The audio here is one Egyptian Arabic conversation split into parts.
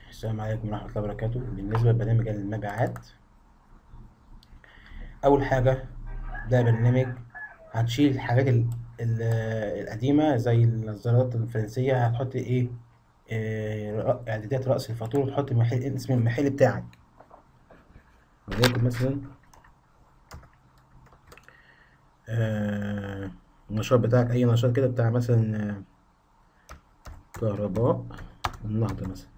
السلام عليكم ورحمة الله وبركاته بالنسبة لبرنامج المبيعات أول حاجة ده برنامج هتشيل الحاجات ال- ال- القديمة زي النظارات الفرنسية هتحط إيه آه، رأ- إعدادات رأس الفاتورة وتحط محل اسم المحل بتاعك وليكن مثلا آه، النشاط بتاعك أي نشاط كده بتاع مثلا آه، كهرباء النهضة مثلا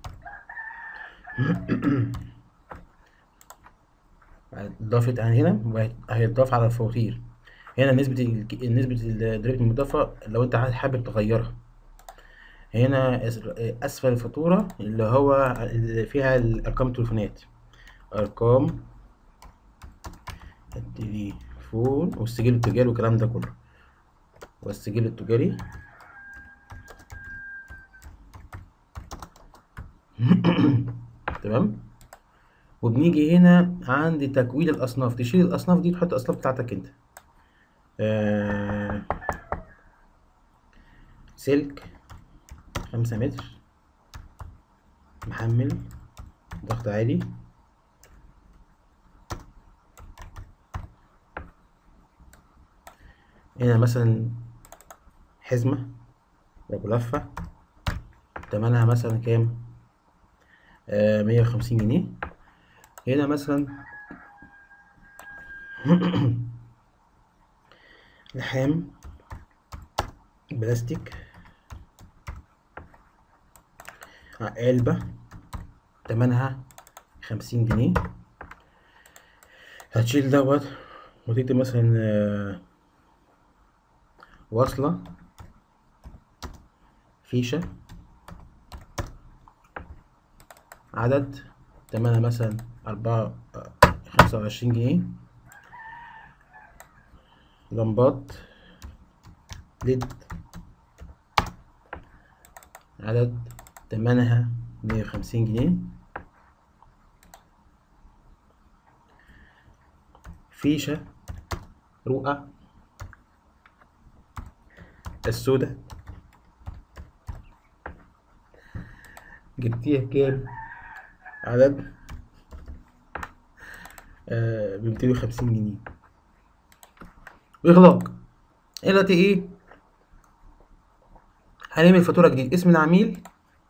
ضافت عن هنا وهيت- هيتضاف على الفواتير هنا نسبة ال- نسبة ال- ضريبة المضافة لو انت عايز- حابب تغيرها هنا أس- أسفل الفاتورة اللي هو اللي فيها الأرقام التليفونات أرقام التليفون والسجل التجاري والكلام ده كله والسجل التجاري تمام وبنيجي هنا عند تكوين الأصناف تشيل الأصناف دي تحط الأصناف بتاعتك أنت آه سلك خمسة متر محمل ضغط عالي هنا مثلا حزمة أبو لفة تمنها مثلا كام؟ آه مية وخمسين جنيه هنا مثلا لحام بلاستيك علبة تمنها خمسين جنيه هتشيل دوت وتكتب مثلا آه، وصلة فيشة عدد تمنها مثلا أربعة خمسة وعشرين جنيه لمبات ليد عدد تمنها مية وخمسين جنيه فيشة رؤى السوداء جبتيها كام عدد بميتين وخمسين جنيه وإغلاق دلوقتي إيه هنعمل فاتورة جديد اسم العميل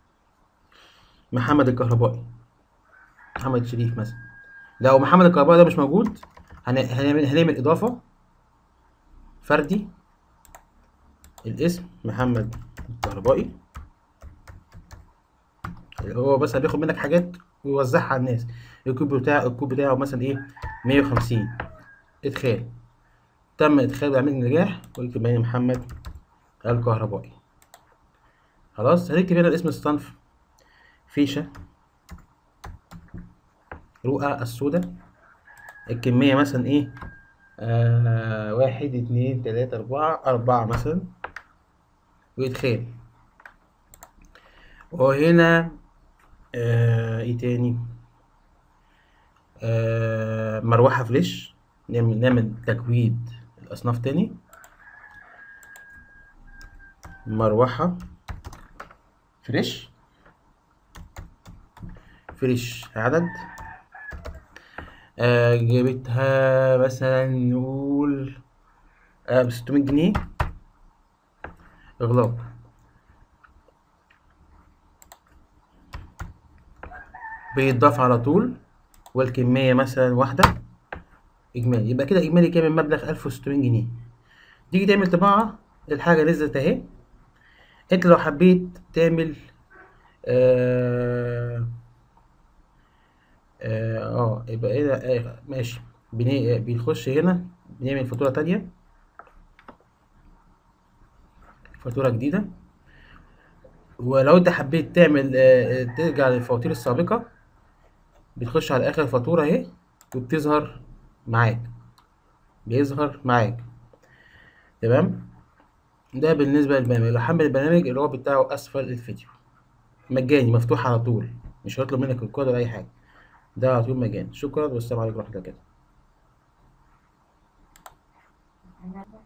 محمد الكهربائي محمد شريف مثلا لو محمد الكهربائي ده مش موجود هن- هنعمل هنعمل إضافة فردي الاسم محمد الكهربائي اللي هو بس بياخد منك حاجات ويوزعها على الناس الكوب بتاعه الكوب بتاعه مثلا ايه 150 ادخال تم ادخال بعمل نجاح ويكتب هنا محمد الكهربائي خلاص هنكتب هنا اسم الصنف فيشة رؤى السوداء الكمية مثلا ايه آه واحد اتنين تلاتة أربعة أربعة مثلا وإدخال وهنا آه ايه تاني آه مروحة فليش نعمل نعمل تكويد الأصناف تاني مروحة فريش فريش عدد آه جبتها مثلا نقول آه بستمية جنيه إغلاق بيتضاف على طول والكمية مثلا واحدة إجمالي يبقى كده إجمالي كام المبلغ ألف وستمية جنيه تيجي تعمل طباعة الحاجة نزلت أهي أنت لو حبيت تعمل آه اه آه، يبقى ايه ده آه ماشي بني... بنخش هنا بنعمل فاتورة تانية فاتورة جديدة ولو انت حبيت تعمل آه آه، ترجع للفواتير السابقة بتخش على آخر فاتورة اهي وبتظهر معاك بيظهر معاك تمام ده بالنسبة للبرنامج لو حمل البرنامج اللي هو بتاعه أسفل الفيديو مجاني مفتوح على طول مش هيطلب منك الكود ولا أي حاجة ده على طول مجاني شكرا والسلام عليكم ورحمة الله وبركاته